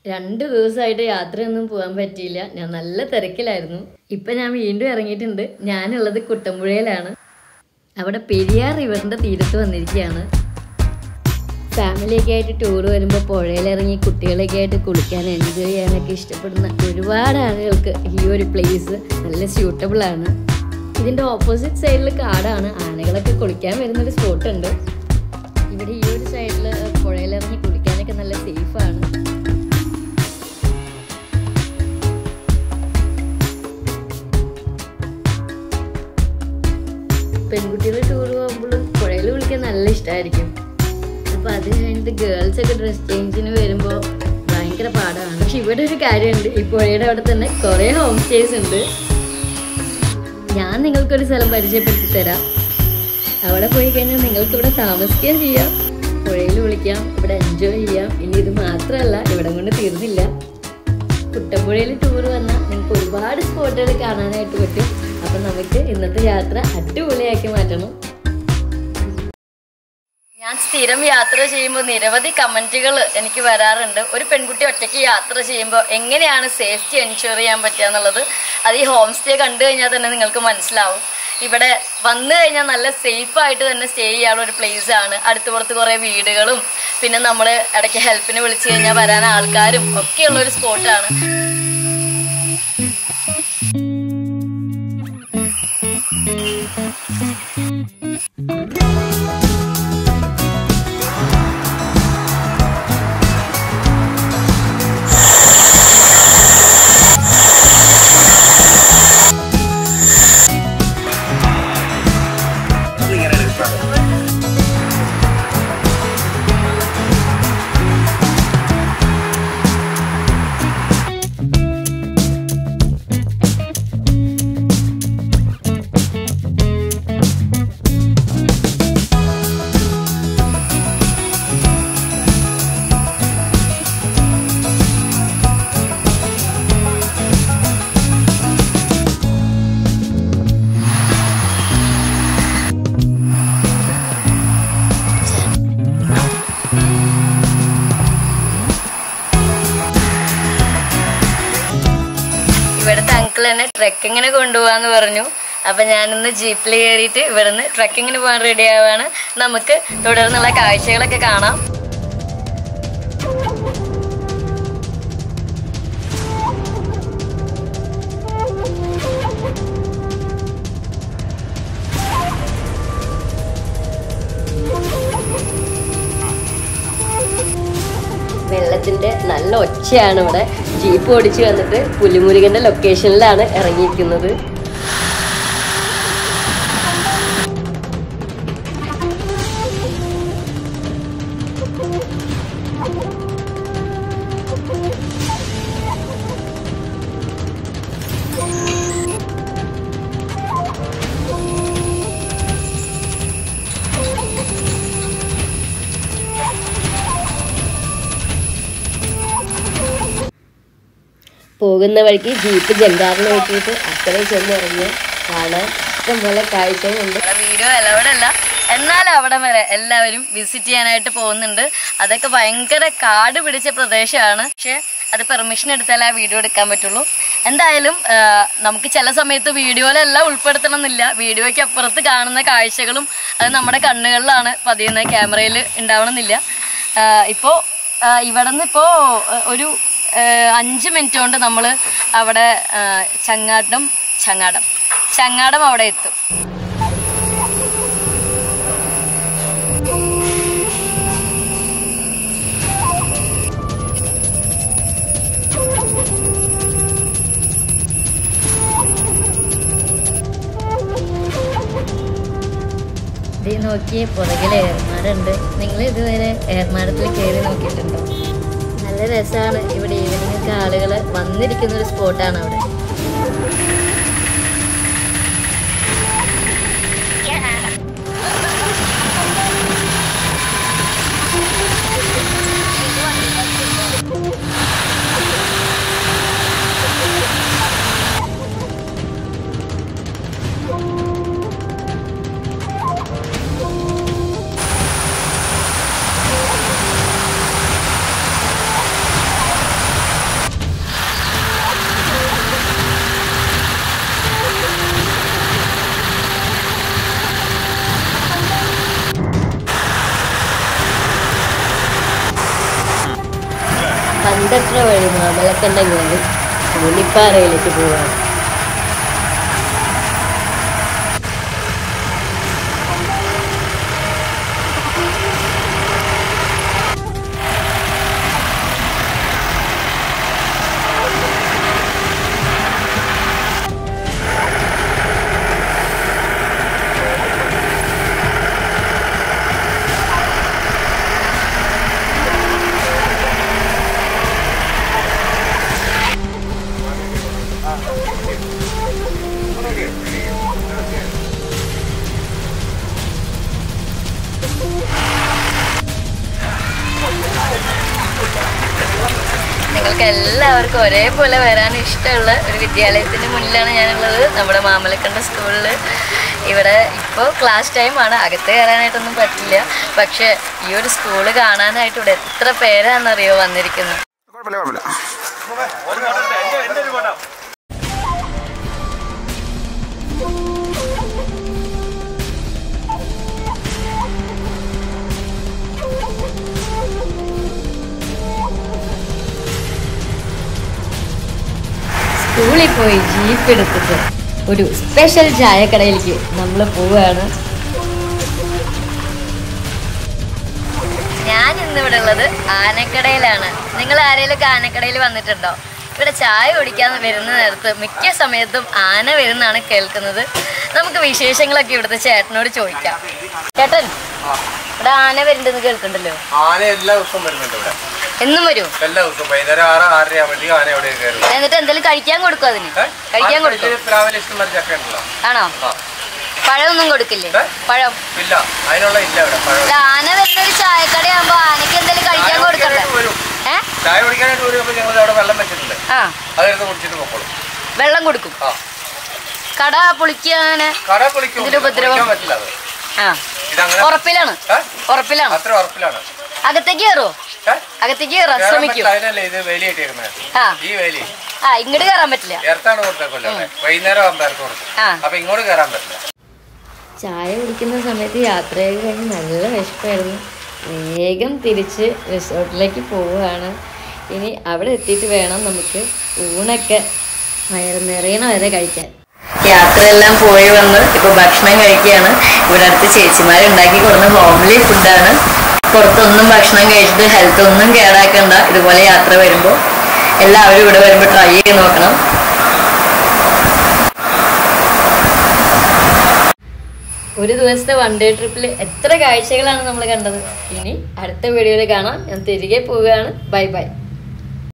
രണ്ട് ദിവസമായിട്ട് യാത്രയൊന്നും പോകാൻ പറ്റിയില്ല ഞാൻ നല്ല തിരക്കിലായിരുന്നു ഇപ്പം ഞാൻ വീണ്ടും ഇറങ്ങിയിട്ടുണ്ട് ഞാനുള്ളത് കുട്ടമ്പുഴയിലാണ് അവിടെ പെരിയാർ റിവറിൻ്റെ തീരത്ത് വന്നിരിക്കുകയാണ് ഫാമിലിയൊക്കെ ആയിട്ട് ടൂർ വരുമ്പോൾ പുഴയിലിറങ്ങി കുട്ടികളൊക്കെ ആയിട്ട് കുളിക്കാൻ എൻജോയ് ചെയ്യാനൊക്കെ ഇഷ്ടപ്പെടുന്ന ഒരുപാട് ആളുകൾക്ക് ഈ ഒരു പ്ലേസ് നല്ല സ്യൂട്ടബിൾ ആണ് ഇതിൻ്റെ ഓപ്പോസിറ്റ് സൈഡിൽ കാടാണ് ആനകളൊക്കെ കുളിക്കാൻ വരുന്നൊരു സ്പോട്ട് ഉണ്ട് ഇവിടെ ഈ ഒരു സൈഡിൽ പുഴയിലിറങ്ങി കുളിക്കാനൊക്കെ നല്ല സേഫാണ് പെൺകുട്ടികൾ ടൂർ പോകുമ്പോഴും പുഴയിൽ കുളിക്കാൻ നല്ല ഇഷ്ടമായിരിക്കും അപ്പൊ അത് കഴിഞ്ഞിട്ട് ഗേൾസ് ഒക്കെ ഡ്രസ് ചേഞ്ചിന് വരുമ്പോ ഭയങ്കര പാടാണ് പക്ഷെ ഇവിടെ ഒരു കാര്യമുണ്ട് ഈ പുഴയുടെ അവിടെ തന്നെ കുറെ ഹോം സ്റ്റേസ് ഉണ്ട് ഞാൻ നിങ്ങൾക്കൊരു സ്ഥലം പരിചയപ്പെടുത്തി തരാം അവിടെ പോയി കഴിഞ്ഞാൽ നിങ്ങൾക്ക് ഇവിടെ താമസിക്കുകയും ചെയ്യാം പുഴയിൽ കുളിക്കാം ഇവിടെ എൻജോയ് ചെയ്യാം ഇനി ഇത് മാത്രമല്ല ഇവിടെ കൊണ്ട് തീർന്നില്ല കുട്ടമ്പുഴയിൽ ടൂർ വന്നാൽ നിങ്ങൾക്ക് ഒരുപാട് സ്പോട്ടുകൾ കാണാനായിട്ട് പറ്റും അപ്പം നമുക്ക് ഇന്നത്തെ യാത്ര അടിപൊളിയാക്കി മാറ്റണം ഞാൻ സ്ഥിരം യാത്ര ചെയ്യുമ്പോൾ നിരവധി കമന്റുകൾ എനിക്ക് വരാറുണ്ട് ഒരു പെൺകുട്ടി ഒറ്റയ്ക്ക് യാത്ര ചെയ്യുമ്പോൾ എങ്ങനെയാണ് സേഫ്റ്റി എൻഷുർ ചെയ്യാൻ പറ്റുക എന്നുള്ളത് അത് ഈ ഹോം സ്റ്റേ കണ്ടു കഴിഞ്ഞാൽ തന്നെ നിങ്ങൾക്ക് മനസ്സിലാവും ഇവിടെ വന്നു കഴിഞ്ഞാൽ നല്ല സേഫ് ആയിട്ട് തന്നെ സ്റ്റേ ചെയ്യാനുള്ള ഒരു പ്ലേസ് ആണ് അടുത്ത് പുറത്ത് കുറേ വീടുകളും പിന്നെ നമ്മൾ ഇടയ്ക്ക് ഹെൽപ്പിന് വിളിച്ചു കഴിഞ്ഞാൽ വരാൻ ആൾക്കാരും ഒക്കെയുള്ള ഒരു സ്പോട്ടാണ് ഇവിടുത്തെ അങ്കിൾ എന്നെ ട്രെക്കിങ്ങിന് കൊണ്ടുപോകാന്ന് പറഞ്ഞു അപ്പൊ ഞാനിന്ന് ജീപ്പിൽ കയറിയിട്ട് ഇവിടുന്ന് ട്രെക്കിങ്ങിന് പോകാൻ റെഡി ആവാണ് നമുക്ക് തുടർന്നുള്ള കാഴ്ചകളൊക്കെ കാണാം വെള്ളത്തിന്റെ നല്ല ഒച്ചയാണ് ഇവിടെ ജീപ്പ് ഓടിച്ചു വന്നിട്ട് പുലിമുരുകന്റെ ലൊക്കേഷനിലാണ് ഇറങ്ങിയിരിക്കുന്നത് പോകുന്ന വഴിക്ക് ജീപ്പ് ജങ്കാറിൽ വെച്ചിട്ട് അക്കരെ ചെന്ന് ഇറങ്ങി കാണാൻ ഇഷ്ടംപോലെ കാഴ്ചകളുണ്ട് വീഡിയോ അലവടല്ല എന്നാൽ അവിടെ വരെ എല്ലാവരും വിസിറ്റ് ചെയ്യാനായിട്ട് പോകുന്നുണ്ട് അതൊക്കെ ഭയങ്കര കാട് പിടിച്ച പ്രദേശമാണ് പക്ഷെ അത് പെർമിഷൻ എടുത്താലേ ആ വീഡിയോ എടുക്കാൻ പറ്റുള്ളൂ എന്തായാലും ആ, നമുക്ക് ചില സമയത്ത് വീഡിയോയിലെല്ലാം ഉൾപ്പെടുത്തണം എന്നില്ല വീഡിയോയ്ക്ക് അപ്പുറത്ത് കാണുന്ന കാഴ്ചകളും അത് നമ്മുടെ കണ്ണുകളിലാണ് പതിയുന്നത് ക്യാമറയിൽ ഉണ്ടാവണമെന്നില്ല ഇപ്പോൾ ഇവിടെ നിന്ന് ഇപ്പോൾ ഒരു ഏഹ് അഞ്ച് മിനിറ്റ് കൊണ്ട് നമ്മൾ അവിടെ ഏഹ് ചങ്ങാട്ടം ചങ്ങാടം ചങ്ങാടം അവിടെ എത്തും ഇത് നോക്കി പുറകിൽ ഏർമാടുണ്ട് നിങ്ങൾ ഇതുവരെ ഏർമാടത്തിൽ കയറി നോക്കിയിട്ടുണ്ടോ നല്ല രസമാണ് ഇവിടെ ഈവനിങ് ഒക്കെ ആളുകൾ വന്നിരിക്കുന്ന ഒരു സ്പോട്ടാണ് അവിടെ കൽക്കട്ട വഴി മാമലക്കണ്ട കയറി മുനിപ്പാറയിലേക്ക് പോവാണ് നിങ്ങൾക്ക് എല്ലാവർക്കും ഒരേപോലെ വരാൻ ഇഷ്ടമുള്ള ഒരു വിദ്യാലയത്തിന് മുന്നിലാണ് ഞാനുള്ളത് നമ്മുടെ മാമലക്കണ്ട സ്കൂളിൽ ഇവിടെ ഇപ്പോൾ ക്ലാസ് ടൈമാണ് അകത്ത് കയറാനായിട്ടൊന്നും പറ്റില്ല പക്ഷേ ഈ ഒരു സ്കൂള് കാണാനായിട്ട് ഇവിടെ എത്ര പേരാണെന്നറിയോ വന്നിരിക്കുന്നത് കുഴപ്പമില്ല കുഴപ്പമില്ല സ്കൂളിൽ പോയി ജീപ്പ് എടുത്തിട്ട് ഒരു സ്പെഷ്യൽ ചായക്കടയിലേക്ക് നമ്മൾ പോവുകയാണ് ഞാൻ ഇന്നിവിടെ ഉള്ളത് ആനക്കടയിലാണ് നിങ്ങൾ ആരെങ്കിലും ആനക്കടയിൽ വന്നിട്ടുണ്ടോ ഇവിടെ ചായ കുടിക്കാൻ വരുന്ന നേരത്ത് മിക്ക സമയത്തും ആന വരുന്നാണ് കേൾക്കുന്നത് നമുക്ക് വിശേഷങ്ങളൊക്കെ ഇവിടുത്തെ ചേട്ടനോട് ചോദിക്കാം ചേട്ടൻ ഇവിടെ ആന വരുന്നുണ്ടെന്ന് കേൾക്കണ്ടല്ലോ ആന എല്ലാ ദിവസവും വരുന്നുണ്ട് ഇവിടെ എന്നും വരും എല്ലാ ദിവസവും വൈകുന്നേരം ആറ് ആറര ആകുമ്പോഴത്തേക്കും ആന ഇവിടെ കയറും എന്നിട്ട് എന്തെങ്കിലും കഴിക്കാൻ കൊടുക്കും അതിന് കഴിക്കാൻ കൊടുക്കും രാവിലെ ഇഷ്ടംമാതിരി ചക്ക ഉണ്ടല്ലോ ആണോ ആ പഴമൊന്നും കൊടുക്കില്ലേ ഏ? പഴം ഇല്ല അതിനുള്ള ഇല്ല ഇവിടെ പഴം ഇത് ആന വരുന്ന ഒരു ചായക്കടയാകുമ്പോ ആനക്ക് എന്തെങ്കിലും കഴിക്കാൻ കൊടുക്കണ്ടേ വരും ഏ ചായ കുടിക്കാനായിട്ട് വരും അപ്പോൾ ഞങ്ങൾ അവിടെ വെള്ളം വെച്ചിട്ടുണ്ട് ആ അതെടുത്ത് കുടിച്ചിട്ട് പൊക്കോളും വെള്ളം കൊടുക്കും ആ കട പൊളിക്കാന് കട പൊളിക്കും ഇതിന്റെ ഉപദ്രവം? പൊളിക്കാൻ പറ്റില്ല അത് ആ ഇതങ്ങനെ ഉറപ്പിലാണ് ഏ? ഉറപ്പിലാണ് അത്ര ഉറപ്പിലാണ് അകത്തേക്ക് കയറോ ഏ? അകത്തേക്ക് കയറാൻ കയറാൻ ശ്രമിക്കൂ പറ്റില്ല അതിനല്ലേ ഇത് വേലി കെട്ടിയേക്കുന്നത് ആ ഈ വേലി ആ ഇങ്ങോട്ട് കയറാൻ പറ്റില്ല ഇറത്താണ് കൊടുത്തേക്കല്ലോ അവിടെ വൈകുന്നേരം ആകുമ്പോൾ ഇറത്ത് കൊടുക്കും ആ അപ്പൊ ഇങ്ങോട്ട് കയറാൻ പറ്റില്ല ചായ കുടിക്കുന്ന സമയത്ത് യാത്രയൊക്കെ കഴിഞ്ഞ് നല്ല വിശപ്പായിരുന്നു വേഗം തിരിച്ച് റിസോർട്ടിലേക്ക് പോവുകയാണ് ഇനി അവിടെ എത്തിയിട്ട് വേണം നമുക്ക് ഊണൊക്കെ വയറ് നിറയണ വരെ കഴിക്കാൻ യാത്രയെല്ലാം പോയി വന്ന് ഇപ്പൊ ഭക്ഷണം കഴിക്കുകയാണ് ഇവിടെ അടുത്ത് ചേച്ചിമാർ ഉണ്ടാക്കി കൊടുക്കുന്ന ഹോംലി ഫുഡാണ് പുറത്തൊന്നും ഭക്ഷണം കഴിച്ചിട്ട് ഹെൽത്ത് ഒന്നും കേടാക്കണ്ട ഇതുപോലെ യാത്ര വരുമ്പോൾ എല്ലാവരും ഇവിടെ വരുമ്പോൾ ട്രൈ ചെയ്ത് നോക്കണം ഒരു ദിവസത്തെ വൺ ഡേ ട്രിപ്പിൽ എത്ര കാഴ്ചകളാണ് നമ്മൾ കണ്ടത് ഇനി അടുത്ത വീഡിയോയിൽ കാണാം ഞാൻ തിരികെ പോവുകയാണ് ബൈ ബൈ